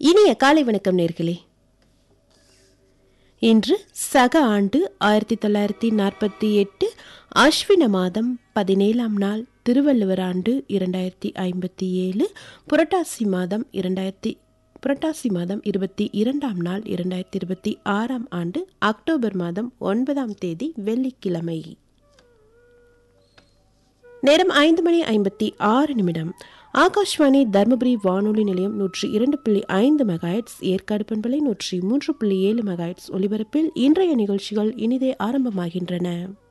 இனிய காலை வணக்கம் நேர்களே இன்று சக ஆண்டு ஆயிரத்தி தொள்ளாயிரத்தி நாற்பத்தி எட்டு அஸ்வின மாதம் பதினேழாம் நாள் திருவள்ளுவர் ஆண்டு இரண்டாயிரத்தி ஐம்பத்தி ஏழு புரட்டாசி மாதம் இரண்டாயிரத்தி புரட்டாசி மாதம் இருபத்தி இரண்டாம் நாள் இரண்டாயிரத்தி இருபத்தி ஆறாம் ஆண்டு அக்டோபர் மாதம் ஒன்பதாம் தேதி வெள்ளிக்கிழமை நேரம் ஐந்து மணி ஐம்பத்தி ஆறு நிமிடம் ஆகாஷ்வாணி தருமபுரி வானொலி நிலையம் நூற்றி இரண்டு புள்ளி ஐந்து மெகாய்ட்ஸ் ஏற்காடு பண்பலை நூற்றி மூன்று புள்ளி ஏழு மெகாய்ட்ஸ் ஒலிபரப்பில் இன்றைய நிகழ்ச்சிகள் இனிதே ஆரம்பமாகின்றன